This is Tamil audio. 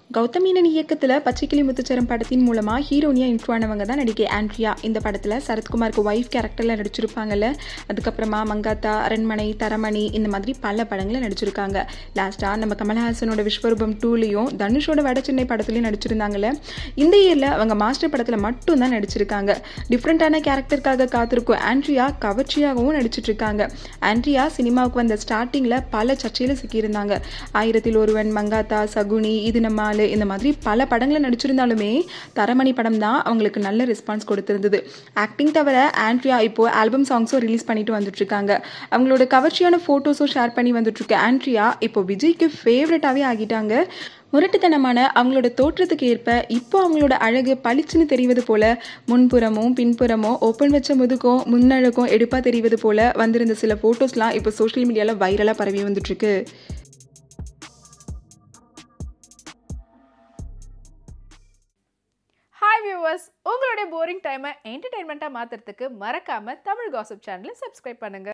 கௌதமீனன் இயக்கத்தில் பச்சைக்கிளி முத்துச்சரம் படத்தின் மூலமாக ஹீரோனியா இன்ட்ரோ ஆனவங்க தான் நடிகை ஆண்ட்ரியா இந்த படத்தில் சரத்குமாருக்கு ஒய்ஃப் கேரக்டரில் நடிச்சிருப்பாங்கல்ல அதுக்கப்புறமா மங்காத்தா அரண்மனை தரமணி இந்த மாதிரி பல படங்களில் நடிச்சிருக்காங்க லாஸ்ட்டாக நம்ம கமல்ஹாசனோட விஸ்வரூபம் டூலையும் தனுஷோட வட சென்னை படத்துலையும் நடிச்சிருந்தாங்கல்ல இந்த இயரில் அவங்க மாஸ்டர் படத்தில் மட்டும் தான் நடிச்சிருக்காங்க டிஃப்ரெண்ட்டான கேரக்டருக்காக காத்திருக்கும் ஆண்ட்ரியா கவர்ச்சியாகவும் நடிச்சிட்டு இருக்காங்க ஆண்ட்ரியா சினிமாவுக்கு வந்த ஸ்டார்டிங்கில் பல சர்ச்சையில் சிக்கியிருந்தாங்க ஆயிரத்தில் ஒருவன் மங்காத்தா சகுனி இது நம்ம ஆளு இந்த மாதிரி பல படங்களில் நடிச்சிருந்தாலுமே தரமணி படம் தான் அவங்களுக்கு நல்ல ரெஸ்பான்ஸ் கொடுத்திருந்தது ஆக்டிங் தவிர ஆண்ட்ரியா இப்போ ஆல்பம் சாங்ஸும் ரிலீஸ் பண்ணிட்டு வந்துட்டு இருக்காங்க அவங்களோட கவர்ச்சியான ஃபோட்டோஸும் ஷேர் பண்ணி வந்துட்டு இருக்க ஆண்ட்ரியா இப்போ விஜய்க்கு ஃபேவரட்டாகவே ஆகிட்டாங்க முரட்டுத்தனமான அவங்களோட தோற்றத்துக்கு ஏற்ப இப்போ அவங்களோட அழகு பளிச்சுன்னு தெரிவது போல முன்புறமும் பின்புறமும் ஓப்பன் வச்ச முதுகும் முன்னழகும் எடுப்பாக தெரிவது போல வந்திருந்த சில ஃபோட்டோஸ்லாம் இப்போ சோஷியல் மீடியாவில் வைரலாக பரவி வந்துட்டுருக்கு ஹாய் வியூவர்ஸ் உங்களுடைய போரிங் டைமை என்டர்டைன்மெண்ட்டாக மாற்றுறதுக்கு மறக்காமல் தமிழ் காசிப் சேனலை சப்ஸ்கிரைப் பண்ணுங்கள்